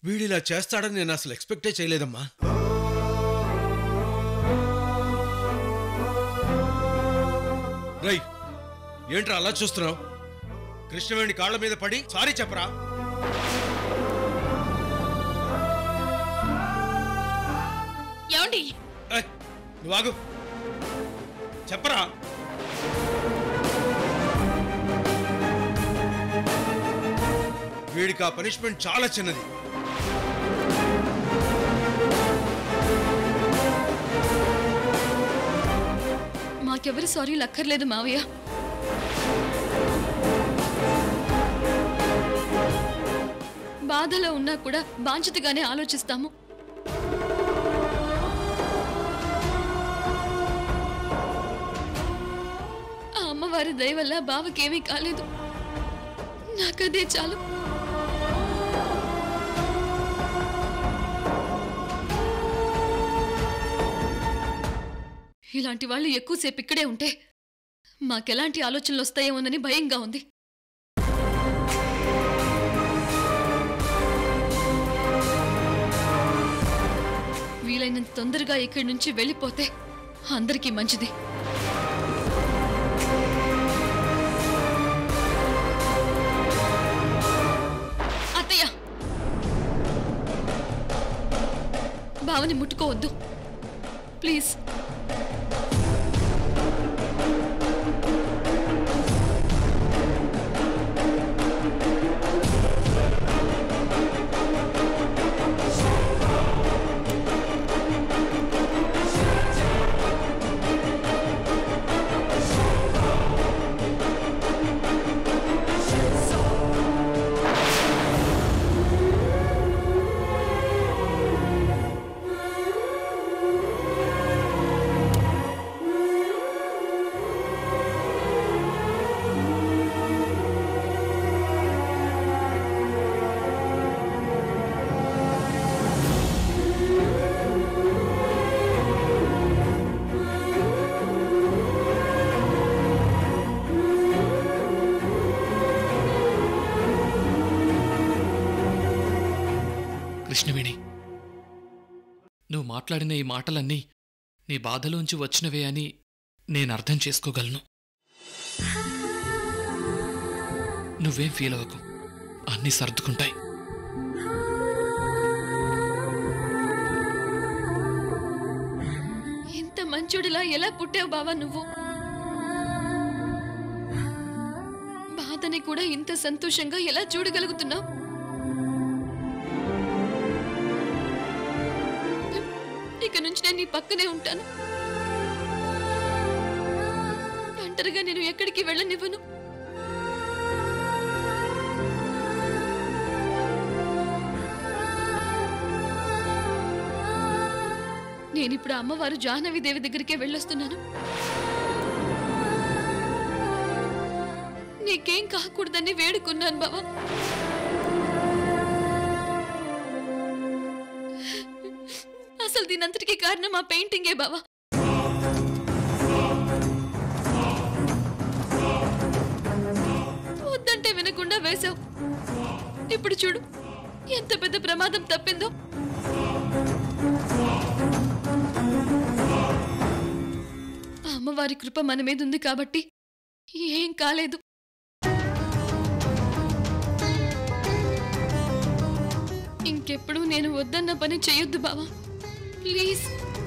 వీడిలా చేస్తాడని నేను అసలు ఎక్స్పెక్టే చేయలేదమ్మా రై ఏంట్రా అలా చూస్తున్నావు కృష్ణవేణి కాళ్ళ మీద పడి సారీ చెప్పరా ఏమండి ఏయ్, నువ్వు ఆగు చెప్పరా వీడికి ఆ పనిష్మెంట్ చాలా చిన్నది మాకెవరి సారీ లక్కర్లేదు మావయ్య బాధలో ఉన్నా కూడా బాధ్యతగానే ఆలోచిస్తాము ఆ అమ్మవారి దయ వల్ల బావకేమీ కాలేదు నాకదే చాలు ఇలాంటి వాళ్ళు ఎక్కువసేపు ఇక్కడే ఉంటే మాకెలాంటి ఆలోచనలు వస్తాయేమోనని భయంగా ఉంది వీలైనంత తొందరగా ఇక్కడి నుంచి వెళ్ళిపోతే అందరికీ మంచిది అత్తయ్య బావని ముట్టుకోవద్దు ప్లీజ్ కృష్ణవేణి నువ్వు మాట్లాడిన ఈ మాటలన్నీ నీ బాధలోంచి వచ్చినవే అని నేను అర్థం చేసుకోగలను నువ్వేం ఫీల్ అవ్వకు అన్నీ సర్దుకుంటాయి ఇంత మంచోడిలా ఎలా పుట్టావు బావా నువ్వు బాధని కూడా ఇంత సంతోషంగా ఎలా చూడగలుగుతున్నావు ఇక నుంచి నేను నీ పక్కనే ఉంటాను ఒంటరిగా నేను ఎక్కడికి వెళ్ళనివ్వను నేనిప్పుడు అమ్మవారు జాహ్నవి దేవి దగ్గరికే వెళ్ళొస్తున్నాను నీకేం కాకూడదని వేడుకున్నాను బావా అసలు దీనంతటికీ కారణం ఆ పెయింటింగే బావా వద్దంటే వినకుండా వేశావు ఇప్పుడు చూడు ఎంత పెద్ద ప్రమాదం తప్పిందో ఆ అమ్మవారి కృప మన మీద ఉంది కాబట్టి ఏం కాలేదు ఇంకెప్పుడు నేను వద్దన్న పని చేయొద్దు బావా ప్లీజ్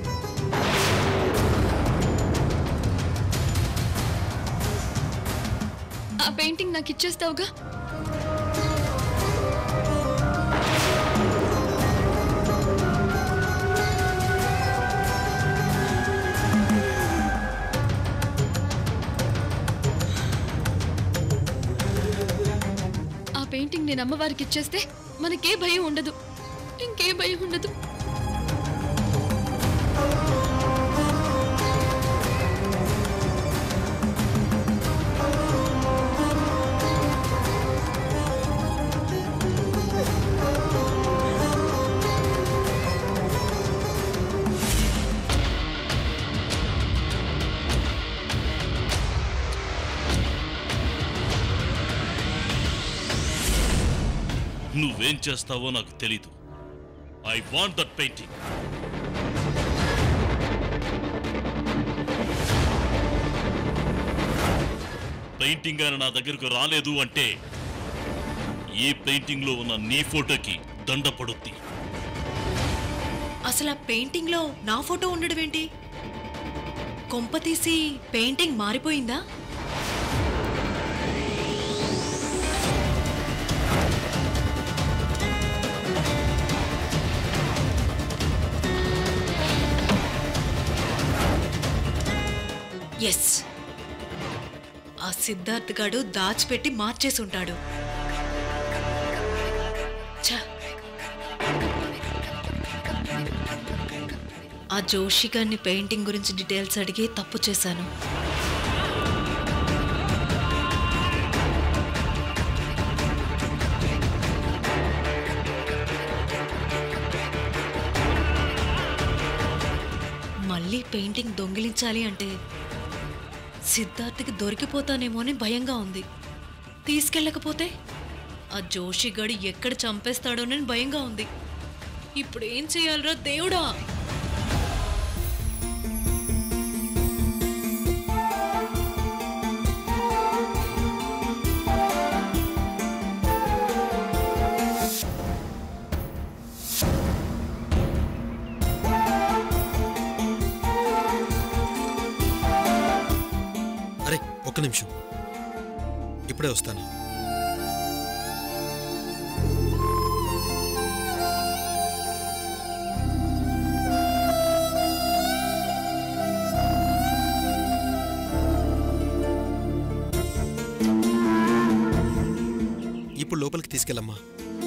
ఆ పెయింటింగ్ నాకు ఇచ్చేస్తావుగా ఆ పెయింటింగ్ నేను అమ్మవారికి ఇచ్చేస్తే మనకే భయం ఉండదు ఇంకే భయం ఉండదు నువ్వేం చేస్తావో నాకు తెలీదు I want that painting painting అని నా దగ్గరకు రాలేదు అంటే ఈ పెయింటింగ్ లో ఉన్న నీ ఫోటోకి దండ పడుద్ది అసలు ఆ పెయింటింగ్ లో నా ఫోటో ఉండడం ఏంటి కొంప తీసి పెయింటింగ్ మారిపోయిందా ఎస్ ఆ సిద్ధార్థ్ గాడు దాచిపెట్టి మార్చేసి ఉంటాడు ఛ ఆ జోషి గారిని పెయింటింగ్ గురించి డీటెయిల్స్ అడిగి తప్పు చేశాను మళ్ళీ పెయింటింగ్ దొంగిలించాలి అంటే సిద్ధార్థ్కి దొరికిపోతానేమో అని భయంగా ఉంది తీసుకెళ్ళకపోతే ఆ జోషి గడు ఎక్కడ చంపేస్తాడోనని భయంగా ఉంది ఇప్పుడు ఏం చేయాలరా దేవుడా అరే ఒక్క నిమిషం ఇప్పుడే వస్తాను ఇప్పుడు లోపలికి తీసుకెళ్ళమ్మా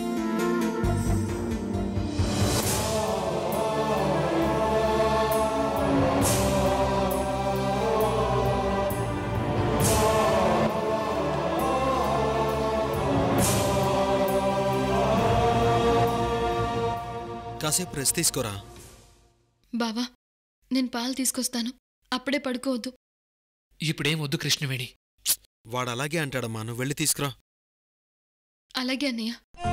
కాసేపు రెస్ట్ తీసుకోరా బావా నేను పాలు తీసుకొస్తాను అప్పుడే పడుకోవద్దు ఇప్పుడేం వద్దు కృష్ణవేణి వాడు అలాగే అంటాడమ్మా నువ్వు వెళ్ళి తీసుకురా అలాగే అన్నయ్య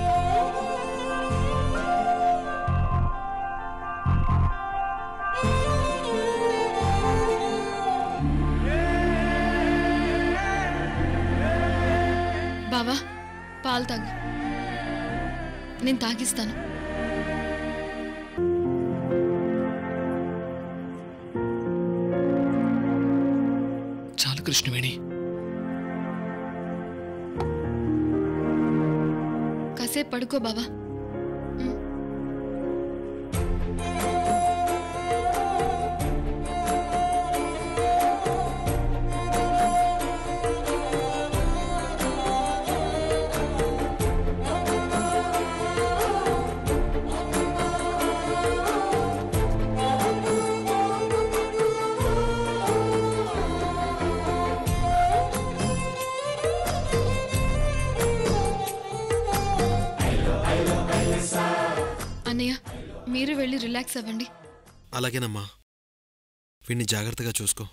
బావా పాలు తాగు నేను తాగిస్తాను చాలు కృష్ణవేణి కాసేపు పడుకో బావా ఉమ్. అన్నయ్య మీరు వెళ్ళి రిలాక్స్ అవ్వండి అలాగేనమ్మా వీణ్ణి జాగ్రత్తగా చూసుకో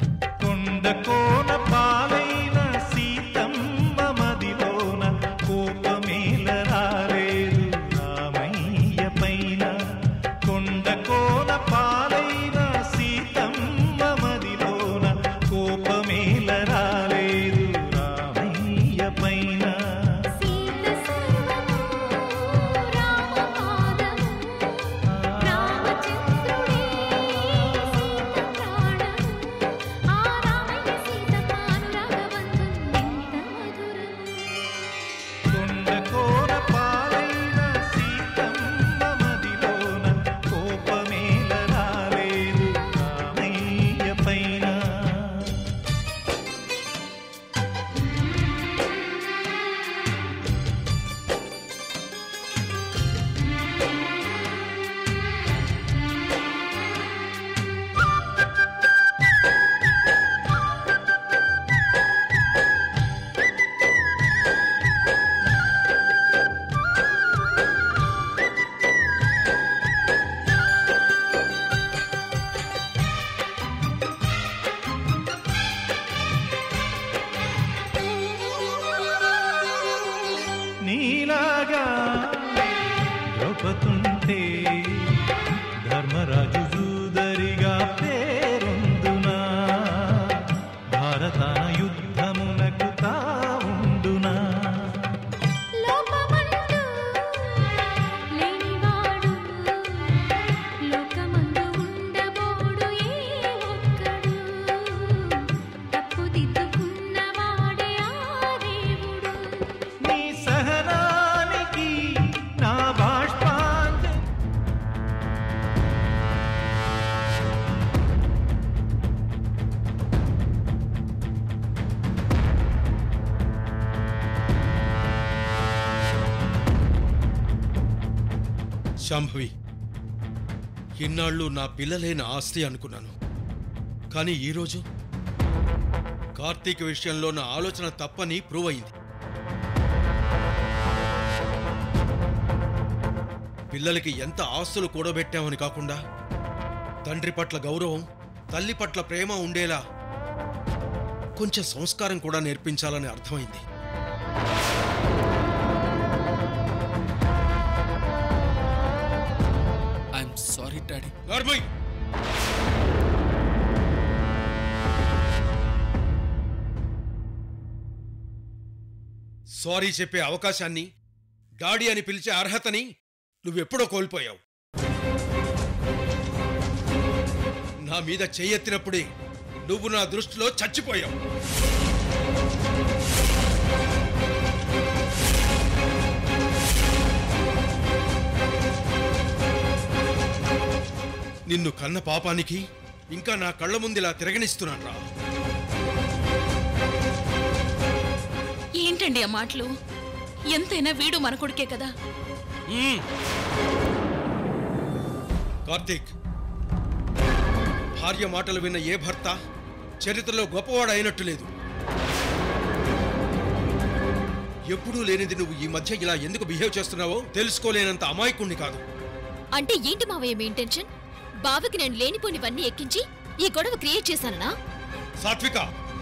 కొండ కోన పాలైన సీతమ్మ మదిలోన కోక గొప్పతుంటే ధర్మరాజు జూదరిగా పేరొందునా భారతాన యుద్ధమునకు తావుండునా లోపమంటూ లేనివాడు లోకమందు ఉండబోడు ఏ ఒక్కడు తప్పుదిద్దుకున్నవాడే ఆ దేవుడు నీ సహనానికి నా బాష్పాంజ శాంభవి ఇన్నాళ్ళు నా పిల్లలైన ఆస్తి అనుకున్నాను కానీ ఈరోజు కార్తీక్ విషయంలో నా ఆలోచన తప్పని ప్రూవ్ అయింది పిల్లలకి ఎంత ఆస్తులు కూడబెట్టామని కాకుండా తండ్రి పట్ల గౌరవం తల్లి పట్ల ప్రేమ ఉండేలా కొంచెం సంస్కారం కూడా నేర్పించాలని అర్థమైంది I'm sorry daddy normal sorry చెప్పే అవకాశాన్ని డాడీ అని పిలిచే అర్హతని నువ్వెప్పుడో కోల్పోయావు నా మీద చెయ్యెత్తినప్పుడే నువ్వు నా దృష్టిలో చచ్చిపోయావు నిన్ను కన్న పాపానికి ఇంకా నా కళ్ళ ముందిలా తిరగనిస్తున్నాను రా ఏంటండి ఆ మాటలు ఎంతైనా వీడు మన కొడుకే కదా మ్మ్. కార్తీక్ భార్య మాటలు విన్న ఏ భర్త చరిత్రలో గొప్పవాడు అయినట్టు లేదు ఎప్పుడూ లేనిది నువ్వు ఈ మధ్య ఇలా ఎందుకు బిహేవ్ చేస్తున్నావో తెలుసుకోలేనంత అమాయకుణ్ణి కాదు అంటే ఏంటి మావయ్య మీ ఇంటెన్షన్ బావకి నేను లేనిపోనివన్నీ ఎక్కించి ఈ గొడవ క్రియేట్ చేశాననా సాత్విక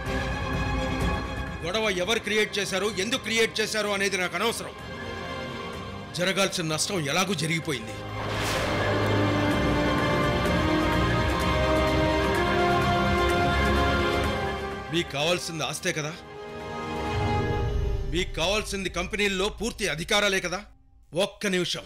గొడవ ఎవరు క్రియేట్ చేశారు ఎందుకు క్రియేట్ చేశారు అనేది నాకు అనవసరం జరగాల్సిన నష్టం ఎలాగూ జరిగిపోయింది మీకు కావాల్సింది ఆస్తే కదా మీకు కావాల్సింది కంపెనీల్లో పూర్తి అధికారాలే కదా ఒక్క నిమిషం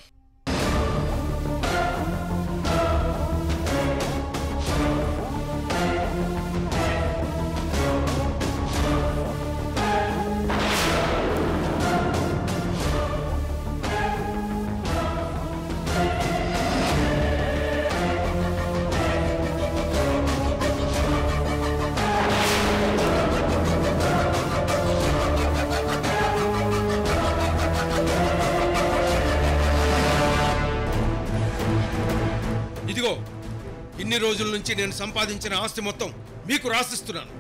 ఇదిగో ఇన్ని రోజుల నుంచి నేను సంపాదించిన ఆస్తి మొత్తం మీకు రాసిస్తున్నాను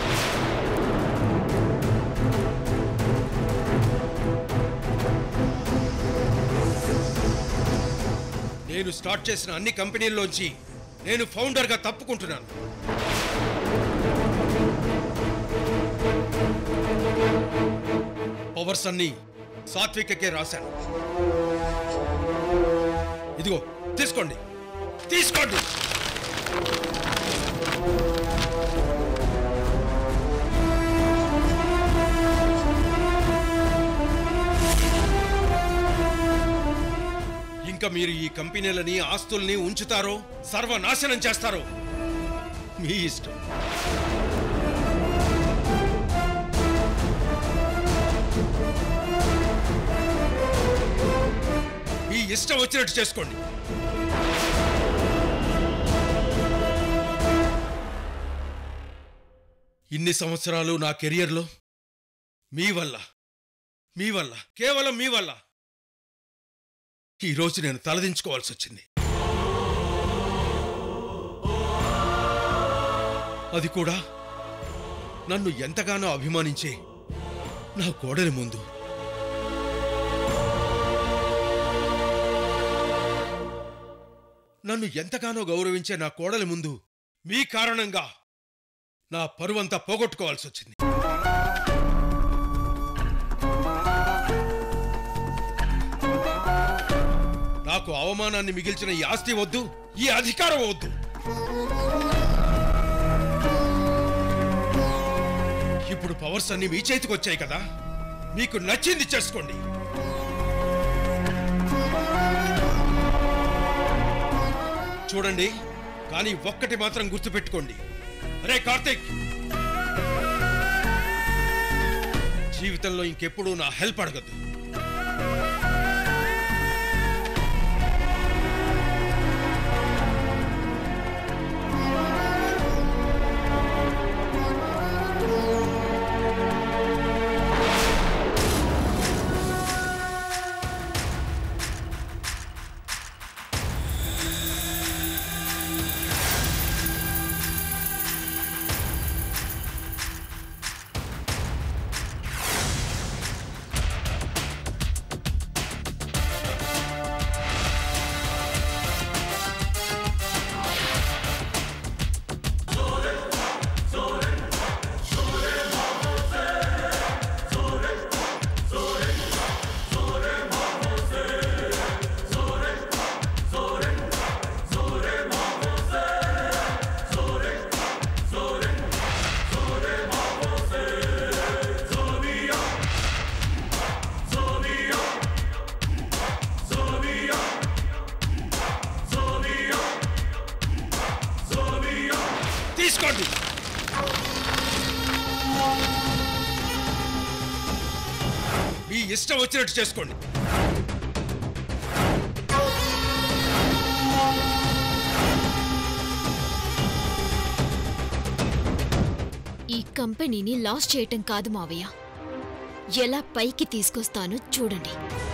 నేను స్టార్ట్ చేసిన అన్ని కంపెనీల్లోంచి నేను ఫౌండర్గా తప్పుకుంటున్నాను పవర్స్ అన్ని సాత్వికకే రాశాను ఇదిగో తీసుకోండి తీసుకోండి ఇంకా మీరు ఈ కంపెనీలని ఆస్తుల్ని ఉంచుతారో సర్వనాశనం చేస్తారో మీ ఇష్టం మీ ఇష్టం వచ్చినట్టు చేసుకోండి ఇన్ని సంవత్సరాలు నా కెరియర్లో మీ వల్ల మీ వల్ల కేవలం మీ వల్ల ఈరోజు నేను తలదించుకోవాల్సి వచ్చింది అది కూడా నన్ను ఎంతగానో అభిమానించే నా కోడలి ముందు నన్ను ఎంతగానో గౌరవించే నా కోడలి ముందు మీ కారణంగా నా పరువంతా పోగొట్టుకోవాల్సి వచ్చింది నా నాకు అవమానాన్ని మిగిల్చిన ఈ ఆస్తి వద్దు ఈ అధికారం వద్దు ఇప్పుడు పవర్స్ అన్ని మీ చేతికి వచ్చాయి కదా మీకు నచ్చింది చేసుకోండి చూడండి కానీ ఒక్కటి మాత్రం గుర్తుపెట్టుకోండి అరే కార్తీక్ జీవితంలో ఇంకెప్పుడు నా హెల్ప్ అడగద్దు తీసుకోండి మీ ఇష్టం వచ్చినట్టు చేసుకోండి ఈ కంపెనీని లాస్ చేయటం కాదు మావయ్య ఎలా పైకి తీసుకొస్తానో చూడండి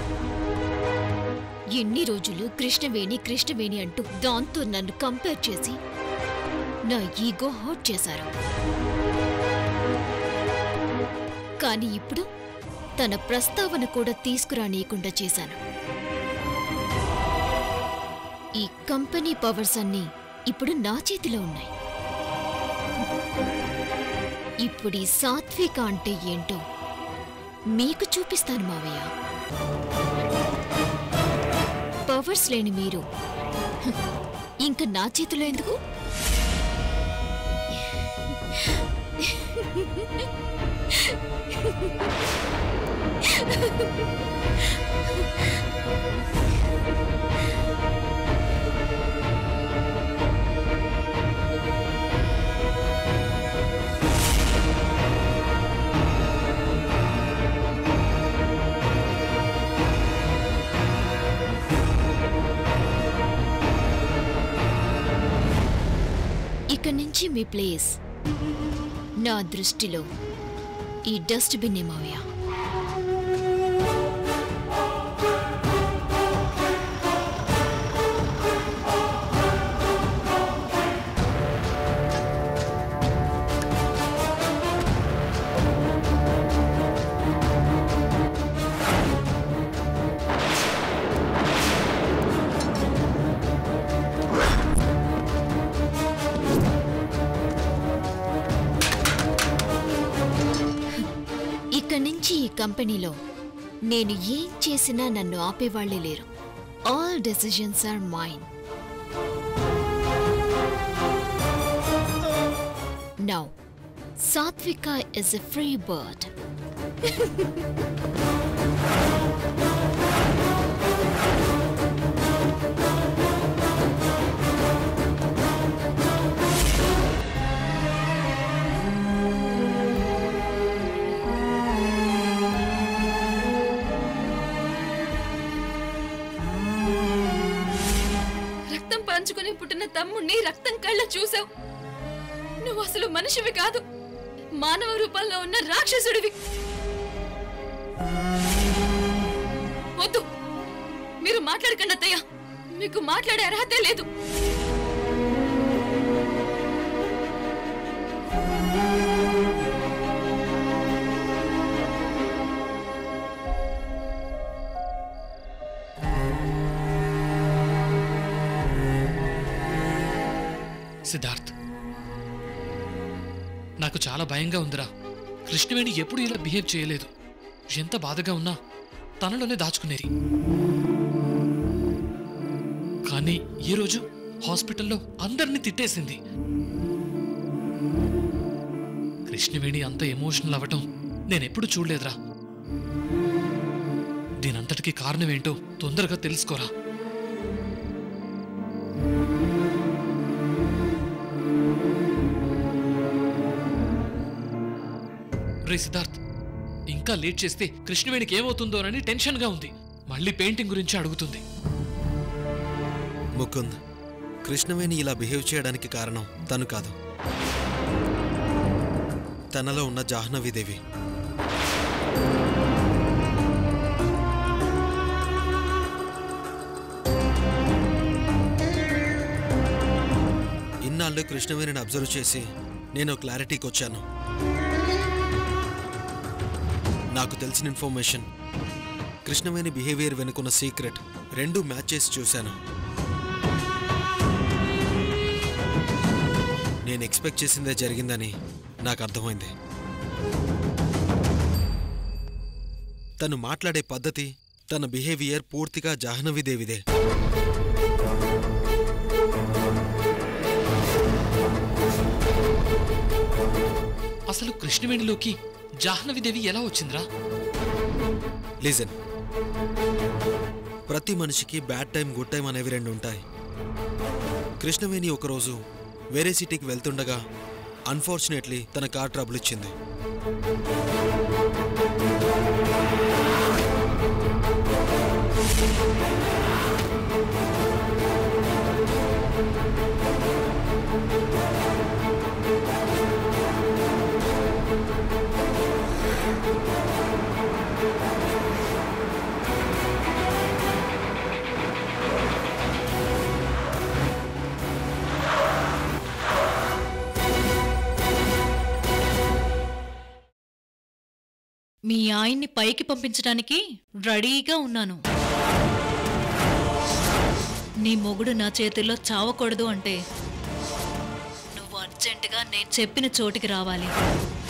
ఎన్ని రోజులు కృష్ణవేణి కృష్ణవేణి అంటూ దాంతో నన్ను కంపేర్ చేసి నా ఈగో హర్ట్ చేశారు కానీ ఇప్పుడు తన ప్రస్తావన కూడా తీసుకురానీయకుండా చేశాను ఈ కంపెనీ పవర్స్ అన్నీ ఇప్పుడు నా చేతిలో ఉన్నాయి ఇప్పుడు ఈ సాత్విక అంటే ఏంటో మీకు చూపిస్తాను మావయ్య పవర్స్ లేని మీరు హ్, ఇంక నా చేతిలో ఎందుకు ఇక నుంచి మీ ప్లేస్ నా దృష్టిలో ఈ డస్ట్ బిన్నే మావయ్య ఇక నుంచి ఈ కంపెనీలో నేను ఏం చేసినా నన్ను ఆపేవాళ్లే లేరు all decisions are mine now Satvika is a free bird రక్తం పంచుకుని పుట్టిన తమ్ముణ్ణి రక్తం కళ్ళ చూసావు నువ్వు అసలు మనిషివి కాదు మానవ రూపంలో ఉన్న రాక్షసుడివి వద్దు మీరు మాట్లాడకండి అత్తయ్య మీకు మాట్లాడే అర్హతే లేదు సిద్ధార్థ్ నాకు చాలా భయంగా ఉందిరా కృష్ణవేణి ఎప్పుడు ఇలా బిహేవ్ చేయలేదు ఎంత బాధగా ఉన్నా తనలోనే దాచుకునేది కానీ ఈ రోజు హాస్పిటల్లో అందరినీ తిట్టేసింది కృష్ణవేణి అంత ఎమోషనల్ అవ్వటం నేనెప్పుడు చూడలేదురా దీనంతటికి కారణమేంటో తొందరగా తెలుసుకోరా రే సిద్ధార్థ్ ఇంకా లేట్ చేస్తే కృష్ణవేణికి ఏమవుతుందోనని టెన్షన్గా ఉంది మళ్ళీ పెయింటింగ్ గురించి అడుగుతుంది ముకుంద్ కృష్ణవేణి ఇలా బిహేవ్ చేయడానికి కారణం తను కాదు తనలో ఉన్న జాహ్నవీదేవి ఇన్నాళ్ళు కృష్ణవేణిని అబ్జర్వ్ చేసి నేను క్లారిటీకి వచ్చాను నాకు తెలిసిన ఇన్ఫర్మేషన్ కృష్ణవేణి బిహేవియర్ వెనుకున్న సీక్రెట్ రెండు మ్యాచ్ చేసి చూశాను నేను ఎక్స్పెక్ట్ చేసిందే జరిగిందని నాకు అర్థమైంది తను మాట్లాడే పద్ధతి తన బిహేవియర్ పూర్తిగా జాహ్నవీదేవిదే అసలు కృష్ణవేణిలోకి జాహ్నవిదేవి ఎలా వచ్చిందిరా లిజన్ ప్రతి మనిషికి బ్యాడ్ టైం గుడ్ టైం అనేవి రెండు ఉంటాయి కృష్ణవేణి ఒకరోజు వేరే సిటీకి వెళ్తుండగా అన్ఫార్చునేట్లీ తన కార్ ట్రబుల్ ఇచ్చింది మీ ఆయన్ని పైకి పంపించడానికి రెడీగా ఉన్నాను నీ మొగుడు నా చేతుల్లో చావకూడదు అంటే నువ్వు అర్జెంటుగా నేను చెప్పిన చోటికి రావాలి